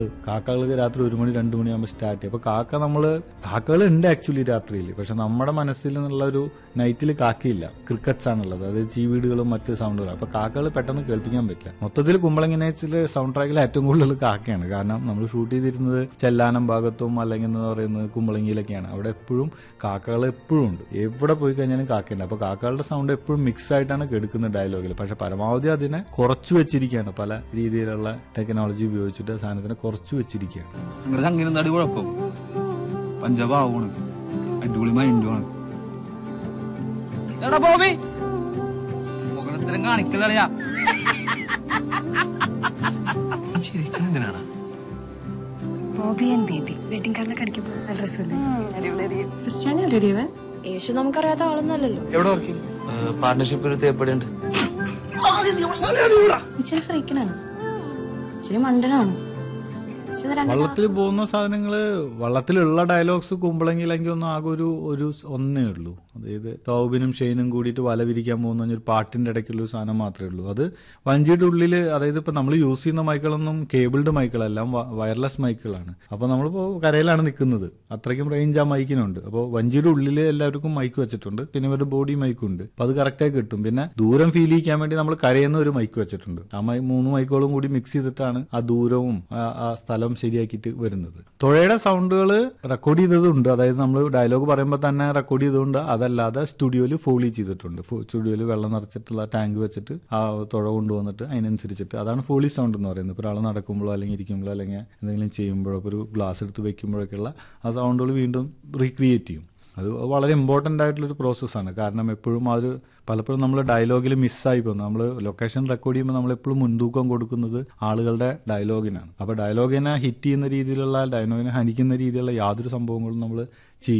കാക്കകൾക്ക് രാത്രി ഒരു മണി രണ്ട് മണിയാകുമ്പോൾ സ്റ്റാർട്ട് ചെയ്യും അപ്പൊ കാക്ക നമ്മള് കാക്കകൾ ഉണ്ട് ആക്ച്വലി രാത്രിയിൽ പക്ഷെ നമ്മുടെ മനസ്സിൽ നിന്നുള്ള ഒരു നൈറ്റിൽ കാക്കയില്ല ക്രിക്കറ്റ്സ് ആണുള്ളത് അതായത് ചീവീടുകളും മറ്റ് സൗണ്ടുകളും അപ്പൊ കാക്കകൾ പെട്ടെന്ന് കേൾപ്പിക്കാൻ പറ്റില്ല മൊത്തത്തിൽ കുമ്പളങ്ങി നൈറ്റ്സിൽ സൗണ്ട് ട്രാക്കിൽ ഏറ്റവും കൂടുതൽ കാക്കയാണ് കാരണം നമ്മൾ ഷൂട്ട് ചെയ്തിരുന്നത് ചെല്ലാനം ഭാഗത്തും അല്ലെങ്കിൽ എന്ന് പറയുന്നത് കുമ്പളങ്ങിയിലൊക്കെയാണ് അവിടെ എപ്പോഴും കാക്കകൾ എപ്പോഴും ഉണ്ട് എവിടെ പോയി കഴിഞ്ഞാലും കാക്കയുണ്ട് അപ്പൊ കാക്കകളുടെ സൗണ്ട് എപ്പോഴും മിക്സ് ആയിട്ടാണ് കേൾക്കുന്നത് ഡയലോഗിൽ പക്ഷെ പരമാവധി അതിനെ കുറച്ചു വെച്ചിരിക്കുകയാണ് പല രീതിയിലുള്ള ടെക്നോളജി ഉപയോഗിച്ചിട്ട് സാധനത്തിനെ കുറച്ചു വെച്ചിരിക്കുകയാണ് നിങ്ങളുടെ അങ്ങനെ എന്താ കുഴപ്പം പഞ്ചാബ് ആവണ് അടിപൊളി മൈൻഡുമാണ് എടാ ബോബി മുഖത്തിനും കാണിക്കലറിയാ എന്തിനാണ് ബോബി ആൻഡ് ബേബി വെഡിങ് കാർഡിലൊക്കെ അടിക്കുമ്പോൾ നല്ല രസമില്ലേ ക്രിസ്ത്യാനി അല്ലേ ഇവൻ യേശു നമുക്കറിയാത്ത ആളൊന്നുമല്ലല്ലോ എവിടെ വർക്ക് പാർട്ണർഷിപ്പ് ഒരു തേപ്പടിയുണ്ട് ഇച്ചിരി ഫ്രീക്കനാണ് ഇച്ചിരി മണ്ടനാണ് പക്ഷെ ഇത് രണ്ടും വള്ളത്തിൽ പോകുന്ന സാധനങ്ങള് വള്ളത്തിലുള്ള ഡയലോഗ്സ് കുമ്പളങ്ങിയിലെങ്കിൽ ഒന്നും ആകെ ഒരു ഒരു ഒന്നേ ഉള്ളൂ അതായത് തൗബിനും ഷെയ്നും കൂടിയിട്ട് വല വിരിക്കാൻ പോകുന്ന ഒരു പാട്ടിന്റെ ഇടയ്ക്കുള്ള ഒരു സാധനം മാത്രമേ ഉള്ളൂ അത് വഞ്ചിയുടെ ഉള്ളിൽ അതായത് ഇപ്പൊ നമ്മൾ യൂസ് ചെയ്യുന്ന മൈക്കുകളൊന്നും കേബിൾഡ് മൈക്കുകളെല്ലാം വയർലെസ് മൈക്കുകളാണ് അപ്പൊ നമ്മളിപ്പോ കരയിലാണ് നിൽക്കുന്നത് അത്രയ്ക്കും റേഞ്ച് ആ മൈക്കിനുണ്ട് അപ്പോൾ വഞ്ചിയുടെ ഉള്ളിൽ എല്ലാവർക്കും മൈക്ക് വെച്ചിട്ടുണ്ട് പിന്നെ ഇവരുടെ ബോഡി മൈക്കും ഉണ്ട് അപ്പൊ അത് കറക്റ്റായി കിട്ടും പിന്നെ ദൂരം ഫീൽ ചെയ്യിക്കാൻ വേണ്ടി നമ്മൾ കരയുന്ന ഒരു മൈക്ക് വെച്ചിട്ടുണ്ട് ആ മൈ മൂന്ന് മൈക്കുകളും കൂടി മിക്സ് ചെയ്തിട്ടാണ് ആ ദൂരവും ആ- ആ സ്ഥലം ശരിയാക്കിയിട്ട് വരുന്നത് തുഴയുടെ സൗണ്ടുകൾ റെക്കോർഡ് ചെയ്തതുണ്ട് അതായത് നമ്മൾ ഡയലോഗ് പറയുമ്പോൾ തന്നെ റെക്കോർഡ് ചെയ്തുകൊണ്ട് അതല്ലാതെ സ്റ്റുഡിയോയിൽ ഫോളി ചെയ്തിട്ടുണ്ട് സ്റ്റുഡിയോയിൽ വെള്ളം നിറച്ചിട്ടുള്ള ടാങ്ക് വെച്ചിട്ട് ആ തുഴ കൊണ്ടുവന്നിട്ട് അതിനനുസരിച്ചിട്ട് അതാണ് ഫോളി സൗണ്ട് എന്ന് പറയുന്നത് ഇപ്പോൾ ഒരാൾ നടക്കുമ്പോഴോ അല്ലെങ്കിൽ ഇരിക്കുമ്പോഴോ അല്ലെങ്കിൽ എന്തെങ്കിലും ചെയ്യുമ്പോഴോ ഇപ്പോൾ ഒരു ഗ്ലാസ് എടുത്ത് വെക്കുമ്പോഴൊക്കെയുള്ള ആ സൗണ്ടുകൾ വീണ്ടും റീക്രിയേറ്റ് ചെയ്യും അത് വളരെ ഇമ്പോർട്ടൻ്റ് ആയിട്ടുള്ളൊരു പ്രോസസ്സാണ് കാരണം എപ്പോഴും അത് പലപ്പോഴും നമ്മൾ ഡയലോഗിൽ മിസ്സായി പോകുന്നു നമ്മൾ ലൊക്കേഷൻ റെക്കോർഡ് ചെയ്യുമ്പോൾ നമ്മൾ എപ്പോഴും മുൻതൂക്കം കൊടുക്കുന്നത് ആളുകളുടെ ഡയലോഗിനാണ് അപ്പോൾ ഡയലോഗിനെ ഹിറ്റ് ചെയ്യുന്ന രീതിയിലുള്ള ഡയലോഗിനെ ഹനിക്കുന്ന രീതിയിലുള്ള യാതൊരു സംഭവങ്ങളും നമ്മൾ